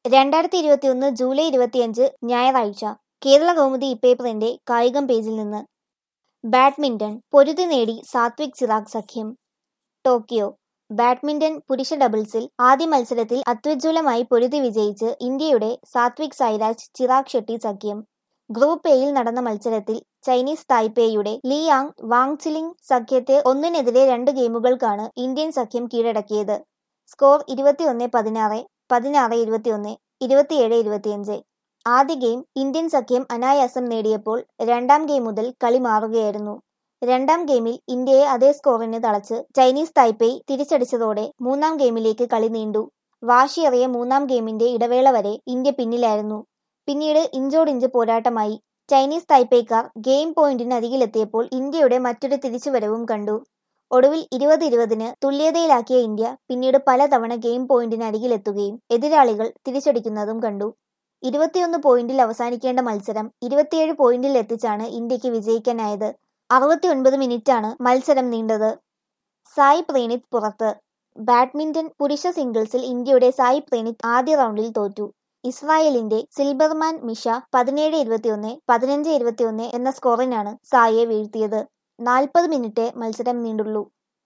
രണ്ടായിരത്തി ഇരുപത്തിയൊന്ന് ജൂലൈ ഇരുപത്തിയഞ്ച് ഞായറാഴ്ച കേരള കൗമുദി ഇപ്പേപ്പറിന്റെ കായികം പേജിൽ നിന്ന് ബാഡ്മിന്റൺ പൊരുതി നേടി സാത്വിക് ചിറാഗ് സഖ്യം ടോക്കിയോ ബാഡ്മിന്റൺ പുരുഷ ഡബിൾസിൽ ആദ്യ മത്സരത്തിൽ അത്യുജ്വലമായി പൊരുതി വിജയിച്ച് ഇന്ത്യയുടെ സാത്വിക് സായിരാജ് ചിറാഗ് ഷെട്ടി സഖ്യം ഗ്രൂപ്പ് എയിൽ നടന്ന മത്സരത്തിൽ ചൈനീസ് തായ്പേയുടെ ലിയാങ് വാങ്ചിലിംഗ് സഖ്യത്തെ ഒന്നിനെതിരെ രണ്ട് ഗെയിമുകൾക്കാണ് ഇന്ത്യൻ സഖ്യം കീഴടക്കിയത് സ്കോർ ഇരുപത്തിയൊന്ന് പതിനാറ് പതിനാറ് ഇരുപത്തിയൊന്ന് ഇരുപത്തിയേഴ് ഇരുപത്തിയഞ്ച് ആദ്യ ഗെയിം ഇന്ത്യൻ സഖ്യം അനായാസം നേടിയപ്പോൾ രണ്ടാം ഗെയിം മുതൽ കളി മാറുകയായിരുന്നു രണ്ടാം ഗെയിമിൽ ഇന്ത്യയെ അതേ സ്കോറിന് തളച്ച് ചൈനീസ് തായ്പേയ് തിരിച്ചടിച്ചതോടെ മൂന്നാം ഗെയിമിലേക്ക് കളി നീണ്ടു വാശിയേറിയ മൂന്നാം ഗെയിമിന്റെ ഇടവേള വരെ ഇന്ത്യ പിന്നിലായിരുന്നു പിന്നീട് ഇഞ്ചോടിഞ്ച് പോരാട്ടമായി ചൈനീസ് തായ്പേക്കാർ ഗെയിം പോയിന്റിന് അരികിലെത്തിയപ്പോൾ ഇന്ത്യയുടെ മറ്റൊരു തിരിച്ചുവരവും കണ്ടു ഒടുവിൽ ഇരുപത് ഇരുപതിന് തുല്യതയിലാക്കിയ ഇന്ത്യ പിന്നീട് പലതവണ ഗെയിം പോയിന്റിന് അരികിലെത്തുകയും എതിരാളികൾ തിരിച്ചടിക്കുന്നതും കണ്ടു ഇരുപത്തിയൊന്ന് പോയിന്റിൽ അവസാനിക്കേണ്ട മത്സരം ഇരുപത്തിയേഴ് പോയിന്റിൽ എത്തിച്ചാണ് ഇന്ത്യക്ക് വിജയിക്കാനായത് അറുപത്തിയൊൻപത് മിനിറ്റാണ് മത്സരം നീണ്ടത് സായ് പ്രണീത് പുറത്ത് ബാഡ്മിന്റൺ പുരുഷ സിംഗിൾസിൽ ഇന്ത്യയുടെ സായ് പ്രണീത് ആദ്യ റൗണ്ടിൽ തോറ്റു ഇസ്രായേലിന്റെ സിൽബർമാൻ മിഷ പതിനേഴ് ഇരുപത്തിയൊന്ന് പതിനഞ്ച് ഇരുപത്തിയൊന്ന് എന്ന സ്കോറിനാണ് സായിയെ വീഴ്ത്തിയത് നാൽപ്പത് മിനിറ്റ് മത്സരം നീണ്ടുള്ളൂ